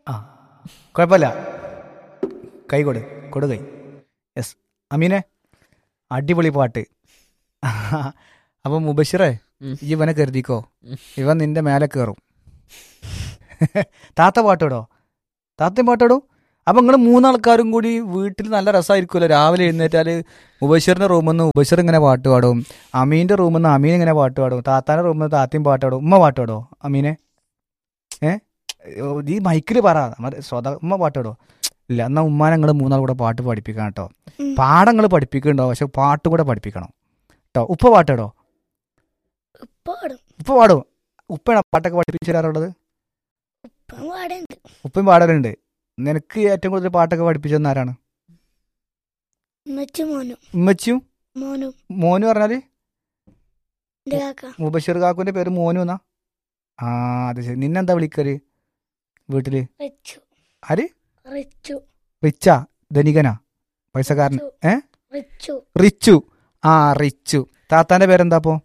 ആ കുഴപ്പമില്ല കൈ കൊടു കൊടു കൈ യെസ് അമീനെ അടിപൊളി പാട്ട് അപ്പം മുബഷിറേ ഉം. ഈ ഇവനെ കരുതിക്കോ ഉം. ഇവൻ നിന്റെ മേലെ കയറും താത്ത പാട്ടിടോ താത്തയും പാട്ടിടും അപ്പം നിങ്ങൾ മൂന്നാൾക്കാരും കൂടി വീട്ടിൽ നല്ല രസമായിരിക്കുമല്ലോ രാവിലെ എഴുന്നേറ്റാൽ മുബഷിറിന്റെ റൂമിൽ നിന്ന് മുബഷിർ ഇങ്ങനെ പാട്ട് പാടും അമീന്റെ റൂമിൽ നിന്ന് അമീൻ ഇങ്ങനെ പാട്ട് പാടും താത്താന്റെ റൂമിൽ നിന്ന് താത്തയും പാട്ട് പാടും ഉമ്മ പാട്ട് പാടോ അമീനെ ഏ ഓ, ഈ മൈക്കിൽ പറ നമ്മുടെ ശ്രോത ഉമ്മ പാട്ട് പാടോ ഇല്ല എന്നാൽ ഉമ്മാനെ നിങ്ങൾ മൂന്നാൾ കൂടെ പാട്ട് പഠിപ്പിക്കണം കേട്ടോ ഉം. പാടങ്ങൾ പഠിപ്പിക്കുന്നുണ്ടോ പക്ഷെ പാട്ട് കൂടെ പഠിപ്പിക്കണം കേട്ടോ ഉപ്പ പാട്ടിടോ ഉപ്പ പാടും ഉപ്പ പാടും ഉപ്പയാണ് പാട്ടൊക്കെ പഠിപ്പിച്ചു തരാറുള്ളത് ഉപ്പ പാടുണ്ട് ഉപ്പയും പാടലുണ്ട് നിനക്ക് ഏറ്റവും കൂടുതൽ പാട്ടൊക്കെ പഠിപ്പിച്ചതെന്ന് ആരാണ് ഉമ്മച്ചും മോനും ഉമ്മച്ചിയും മോനും മോനു പറഞ്ഞാല് എന്റെ കാക്ക മുബഷീർ കാക്കുവിന്റെ പേര് മോനു എന്നാ ആ അത് ശരി നിന്നെന്താ വിളിക്കല് വീട്ടില് റിച്ചു ആര് റിച്ചു റിച്ചാ ധനികനാ പൈസക്കാരൻ ഏ റിച്ചു റിച്ചു ആ റിച്ചു താത്താന്റെ പേരെന്താ അപ്പോ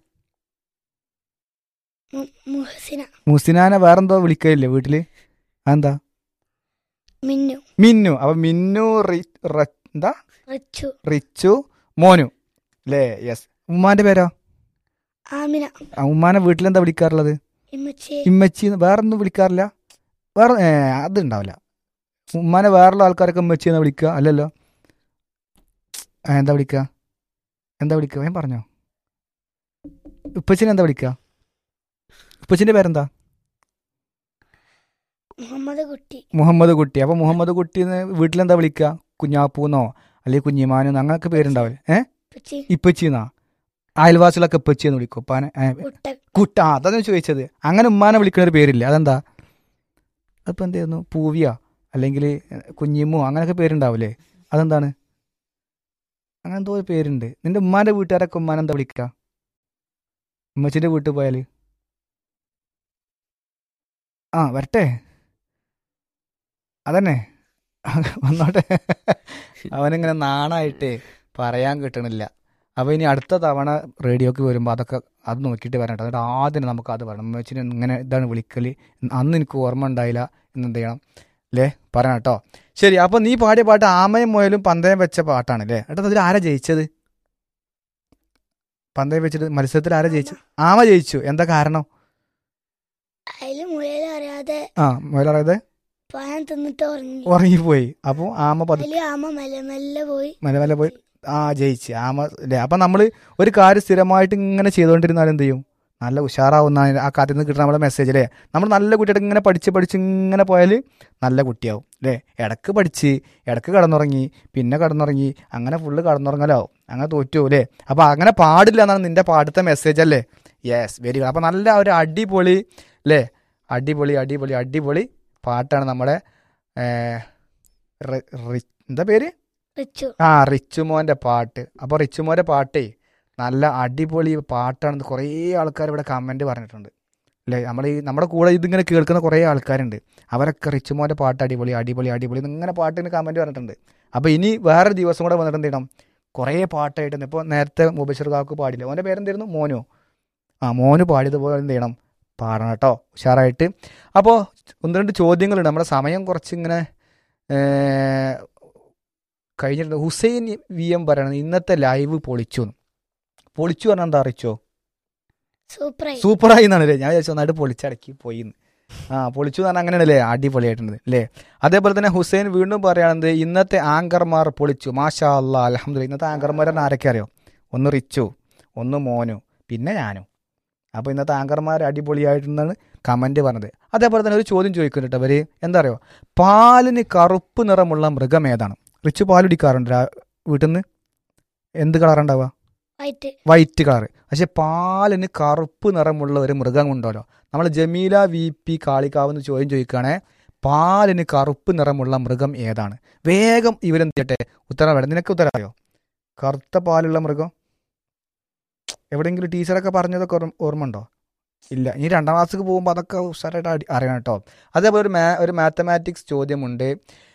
മു- മുഹസിന മുസിനാനെ വേറെന്തോ വിളിക്കലില്ലേ വീട്ടില് അതെന്താ മിന്നു മിന്നു അപ്പൊ മിന്നു റി- റ- എന്താ റിച്ചു റിച്ചു മോനു അല്ലേ യെസ് ഉമ്മാന്റെ പേരോ ആമിന ആ, ഉമ്മാനെ വീട്ടിലെന്താ വിളിക്കാറുള്ളത് ഇമ്മച്ചി ഇമ്മച്ചി വേറൊന്നും വിളിക്കാറില്ല വേറെ ഏ അതുണ്ടാവില്ല ഉമ്മാനെ വേറുള്ള ആൾക്കാരൊക്കെ ഉമ്മച്ചി എന്നാ വിളിക്കുക അല്ലല്ലോ ആ, എന്താ വിളിക്കുക എന്താ വിളിക്കുക ഞാൻ പറഞ്ഞോ ഉപ്പച്ചിനെ എന്താ വിളിക്കുക ഉപ്പച്ചിന്റെ പേരെന്താ മുഹമ്മദ് കുട്ടി മുഹമ്മദ് കുട്ടി അപ്പൊ മുഹമ്മദ് കുട്ടി എന്ന് വീട്ടിലെന്താ വിളിക്കുക കുഞ്ഞാപ്പൂന്നോ അല്ലെങ്കിൽ കുഞ്ഞിമാനെന്നോ അങ്ങനൊക്കെ പേരുണ്ടാവില്ലേ ഏ ഇപ്പച്ചി ഇപ്പച്ചിന്നാ അയൽവാസികളൊക്കെ ഇപ്പച്ചി എന്ന് വിളിക്കും ഉപ്പാനെ ഏ, കുട്ട കുട്ട ആ, അതാ ഞാൻ ചോദിച്ചത് അങ്ങനെ ഉമ്മാനെ വിളിക്കുന്ന ഒരു പേരില്ല അതെന്താ അതിപ്പോ എന്തായിരുന്നു പൂവിയ അല്ലെങ്കിൽ കുഞ്ഞിമ്മോ അങ്ങനെയൊക്കെ പേരുണ്ടാവില്ലേ അതെന്താണ് അങ്ങനെ എന്തോ ഒരു പേരുണ്ട് നിന്റെ ഉമ്മാന്റെ വീട്ടുകാരൊക്കെ ഉമ്മാനെ എന്താ വിളിക്കുക ഉമ്മച്ചിന്റെ വീട്ടിൽ പോയാല് ആ വരട്ടെ അതന്നെ വന്നോട്ടെ അവനിങ്ങനെ നാണായിട്ട് പറയാൻ കിട്ടണില്ല അപ്പൊ ഇനി അടുത്ത തവണ റേഡിയോക്ക് വരുമ്പോൾ അതൊക്കെ അത് നോക്കിയിട്ട് വരട്ടെ എന്നിട്ട് ആദ്യം നമുക്ക് അത് പറയണം ഉമ്മച്ചിനെ ഇങ്ങനെ ഇതാണ് വിളിക്കല് അന്ന് എനിക്ക് ഓർമ്മ ഉണ്ടായില്ല എന്ന് എന്ത് ചെയ്യണം അല്ലേ പറയണം കേട്ടോ ശരി അപ്പൊ നീ പാടിയ പാട്ട് ആമയും മുയലും പന്തയം വെച്ച പാട്ടാണ് അല്ലേ ഏട്ടാ അതിൽ ആരാ ജയിച്ചത് പന്തയം വെച്ചിട്ട് മത്സരത്തിൽ ആരാ ജയിച്ചത് ആമ ജയിച്ചു എന്താ കാരണം അതില് മുയൽ അറിയാതെ ആ മുയലറിയത് പഴം തിന്നിട്ട് ഉറങ്ങി ഉറങ്ങിപ്പോയി അപ്പോൾ ആമ പതു അതില് ആമ മെല്ലെ മെല്ലെ പോയി മെല്ലെ മെല്ലെ പോയി ആ ജയിച്ച് ആമ അല്ലേ അപ്പം നമ്മൾ ഒരു കാര്യം സ്ഥിരമായിട്ട് ഇങ്ങനെ ചെയ്തുകൊണ്ടിരുന്നാൽ എന്ത് ചെയ്യും നല്ല ഉഷാറാവുന്ന ആ കഥയിൽ നിന്ന് കിട്ടുന്ന നമ്മുടെ മെസ്സേജ് അല്ലേ നമ്മൾ നല്ല കുട്ടിയായിട്ട് ഇങ്ങനെ പഠിച്ച് പഠിച്ച് ഇങ്ങനെ പോയാൽ നല്ല കുട്ടിയാവും അല്ലേ ഇടക്ക് പഠിച്ച് ഇടക്ക് കടന്നുറങ്ങി പിന്നെ കടന്നുറങ്ങി അങ്ങനെ ഫുള്ള് കടന്നുറങ്ങലാവും അങ്ങനെ തോറ്റു അല്ലേ അപ്പം അങ്ങനെ പാടില്ല എന്നാണ് നിന്റെ പാടത്തെ മെസ്സേജ് അല്ലേ യെസ് വെരി ഗുഡ് അപ്പം നല്ല ഒരു അടിപൊളി അല്ലേ അടിപൊളി അടിപൊളി അടിപൊളി പാട്ടാണ് നമ്മുടെ ഏ, റി- റി- എന്താ പേര് റിച്ചു ആ റിച്ചുമോന്റെ പാട്ട് അപ്പോൾ റിച്ചുമോന്റെ പാട്ടേ നല്ല അടിപൊളി പാട്ടാണെന്ന് കുറേ ആൾക്കാർ ഇവിടെ കമന്റ് പറഞ്ഞിട്ടുണ്ട് അല്ലേ നമ്മൾ ഈ നമ്മുടെ കൂടെ ഇതിങ്ങനെ കേൾക്കുന്ന കുറേ ആൾക്കാരുണ്ട് അവരൊക്കെ റിച്ചുമോന്റെ പാട്ട് അടിപൊളി അടിപൊളി അടിപൊളി ഇങ്ങനെ പാട്ടിന് കമന്റ് പറഞ്ഞിട്ടുണ്ട് അപ്പോൾ ഇനി വേറൊരു ദിവസം കൂടെ വന്നിട്ട് എന്ത് ചെയ്യണം കുറേ പാട്ടായിട്ട് ഇപ്പോൾ നേരത്തെ മുബഷിർ കാക്ക് പാടില്ല ഓൻ്റെ പേരെന്തായിരുന്നു മോനോ ആ മോന് പാടിയതുപോലെ എന്ത് ചെയ്യണം പാടണം കേട്ടോ ഉഷാറായിട്ട് അപ്പോൾ ഒന്ന് രണ്ട് ചോദ്യങ്ങളുണ്ട് നമ്മുടെ സമയം കുറച്ചിങ്ങനെ ഏർ, കഴിഞ്ഞിട്ടുണ്ട് ഹുസൈൻ വി എം പറയണത് ഇന്നത്തെ ലൈവ് പൊളിച്ചു എന്ന്. പൊളിച്ചു പറഞ്ഞാൽ എന്താ അറിയിച്ചോ സൂപ്പറായി സൂപ്പറായി എന്നാണ് അല്ലേ ഞാൻ വിചാരിച്ചു നന്നായിട്ട് പൊളിച്ചടക്കി പോയി എന്ന്. ആ പൊളിച്ചു എന്ന് പറഞ്ഞാൽ അങ്ങനെയാണല്ലേ അടിപൊളിയായിട്ടുണ്ട് അല്ലേ അതേപോലെ തന്നെ ഹുസൈൻ വീണ്ടും പറയുകയാണെന്ന് ഇന്നത്തെ ആങ്കർമാർ പൊളിച്ചു മാഷാ അല്ലാ അലഹമ്മദ് ഇന്നത്തെ ആങ്കർമാരെന്ന് ആരൊക്കെ അറിയോ ഒന്ന് റിച്ചു ഒന്ന് മോനു പിന്നെ ഞാനും അപ്പോൾ ഇന്നത്തെ ആങ്കർമാർ അടിപൊളിയായിട്ടെന്നാണ് കമന്റ് പറഞ്ഞത് അതേപോലെ തന്നെ ഒരു ചോദ്യം ചോദിക്കുന്നുണ്ട് അവര് എന്താ അറിയോ പാലിന് കറുപ്പ് നിറമുള്ള മൃഗം ഏതാണ് റിച്ചു പാൽ കുടിക്കാറുണ്ട് രാ- വീട്ടിൽ നിന്ന് എന്ത് കളറുണ്ടാവുക വൈറ്റ് വൈറ്റ് കളർ പക്ഷെ പാലിന് കറുപ്പ് നിറമുള്ള ഒരു മൃഗം ഉണ്ടല്ലോ നമ്മൾ ജമീല വി പി കാളിക്കാവ് എന്ന് ചോദ്യം ചോദിക്കുകയാണെ പാലിന് കറുപ്പ് നിറമുള്ള മൃഗം ഏതാണ് വേഗം ഇവരെന്ത് ചെയ്യട്ടെ ഉത്തരം വേണം നിനക്ക് ഉത്തരം അറിയോ കറുത്ത പാലുള്ള മൃഗം എവിടെയെങ്കിലും ടീച്ചറൊക്കെ പറഞ്ഞതൊക്കെ ഓർമ്മ ഓർമ്മ ഉണ്ടോ ഇല്ല ഇനി രണ്ടാം ക്ലാസ്സിൽ പോകുമ്പോൾ അതൊക്കെ ഉഷാറായിട്ട് അടി- അറിയണം കേട്ടോ അതേപോലെ ഒരു മാ ഒരു മാത്തമാറ്റിക്സ് ചോദ്യമുണ്ട്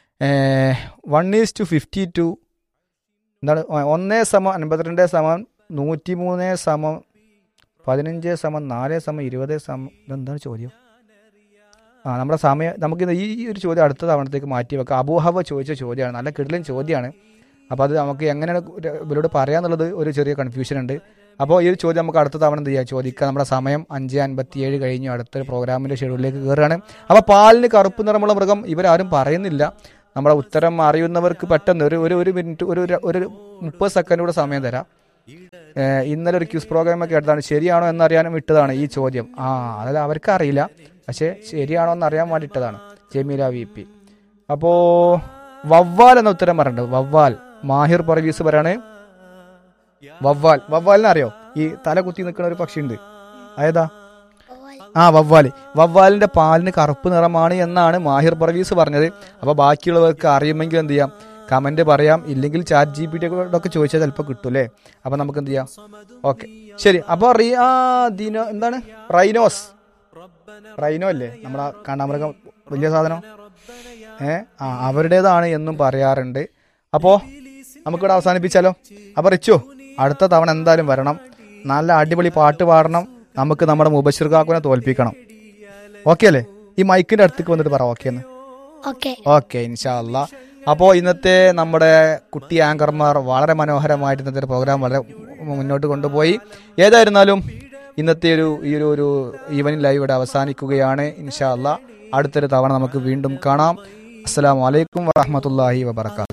one is two fifty two എന്താണ് ഒ- ഒന്നേ സമം അൻപത്തിരണ്ട് സമം നൂറ്റി മൂന്ന് സമം പതിനഞ്ച് സമം നാല് സമം ഇരുപത് സമം ഇതെന്താണ് ചോദ്യം ആ നമ്മുടെ സമയം നമുക്ക് ഈ ഈ ഒരു ചോദ്യം അടുത്ത തവണത്തേക്ക് മാറ്റി വെക്കാം അബൂഹവ ചോദിച്ച ചോദ്യമാണ് നല്ല കിടലൻ ചോദ്യമാണ് അപ്പോൾ അത് നമുക്ക് എങ്ങനെയാണ് ഒരു- ഇവരോട് പറയാന്നുള്ളത് ഒരു ചെറിയ കൺഫ്യൂഷൻ ഉണ്ട് അപ്പോൾ ഈ ഒരു ചോദ്യം നമുക്ക് അടുത്ത തവണ എന്ത് ചെയ്യാം ചോദിക്കാം നമ്മുടെ സമയം അഞ്ച് അൻപത്തിയേഴ് കഴിഞ്ഞു അടുത്ത പ്രോഗ്രാമിൻ്റെ ഷെഡ്യൂളിലേക്ക് കയറുകയാണ് അപ്പോൾ പാലിന് കറുപ്പ് നിറമുള്ള മൃഗം ഇവരാരും പറയുന്നില്ല നമ്മുടെ ഉത്തരം അറിയുന്നവർക്ക് പെട്ടെന്ന് ഒരു ഒരു ഒരു മിനിറ്റ് ഒരു ഒരു- ഒരു മുപ്പത് സെക്കൻഡ് കൂടെ സമയം തരാം ഏഹ് ഇന്നലെ ഒരു ക്യൂസ് പ്രോഗ്രാം ഒക്കെ എടുത്താണ് ശരിയാണോ എന്നറിയാനും ഇട്ടതാണ് ഈ ചോദ്യം ആ അതല്ല അവർക്ക് അറിയില്ല പക്ഷേ ശരിയാണോ എന്ന് അറിയാൻ വേണ്ടി ഇട്ടതാണ് ജമീല വി പി അപ്പോൾ വവ്വാൽ എന്ന ഉത്തരം പറഞ്ഞിട്ടുണ്ട് വവ്വാൽ മാഹിർ പർവീസ് പറയാണ് വവ്വാൽ വവ്വാലിനെ അറിയോ ഈ തല കുത്തി നിൽക്കുന്ന ഒരു പക്ഷി ഉണ്ട് അതാ വവ്വാൽ. ആ വവ്വാല് വവ്വാലിന്റെ പാലിന് കറുപ്പ് നിറമാണ് എന്നാണ് മാഹിർ പർവീസ് പറഞ്ഞത് അപ്പൊ ബാക്കിയുള്ളവർക്ക് അറിയുമെങ്കിൽ എന്ത് ചെയ്യാം കമന്റ് പറയാം ഇല്ലെങ്കിൽ ചാറ്റ് ജി പി ടി ഒക്കെ ചോദിച്ചാൽ ചിലപ്പോൾ കിട്ടും അല്ലേ അപ്പൊ നമുക്ക് എന്ത് ചെയ്യാം ഓക്കെ ശരി അപ്പൊ റീ ആ ദിനോ എന്താണ് റൈനോസ് റൈനോ അല്ലേ നമ്മളെ കാണാമൃഗം വലിയ സാധനം ഏ ആ അവരുടേതാണ് എന്നും പറയാറുണ്ട് അപ്പോൾ നമുക്കിവിടെ അവസാനിപ്പിച്ചാലോ അപ്പോൾ റിച്ചു അടുത്ത തവണ എന്തായാലും വരണം നല്ല അടിപൊളി പാട്ട് പാടണം നമുക്ക് നമ്മുടെ മുബഷിർ കാക്കുനെ തോൽപ്പിക്കണം ഓക്കെ അല്ലേ ഈ മൈക്കിന്റെ അടുത്തേക്ക് വന്നിട്ട് പറ ഓക്കെ എന്ന് ഓക്കെ ഓക്കെ ഇൻഷാല്ല അപ്പോൾ ഇന്നത്തെ നമ്മുടെ കുട്ടി ആങ്കർമാർ വളരെ മനോഹരമായിട്ട് ഇന്നത്തെ ഒരു പ്രോഗ്രാം വളരെ മുന്നോട്ട് കൊണ്ടുപോയി ഏതായിരുന്നാലും ഇന്നത്തെ ഒരു ഈ ഒരു ഒരു ഈവനിങ് ലൈവ് ഇവിടെ അവസാനിക്കുകയാണ് ഇൻഷാല്ല അടുത്തൊരു തവണ നമുക്ക് വീണ്ടും കാണാം അസ്സലാമു അലൈക്കും വറഹമത്തല്ലാഹി വബർക്കാത്തു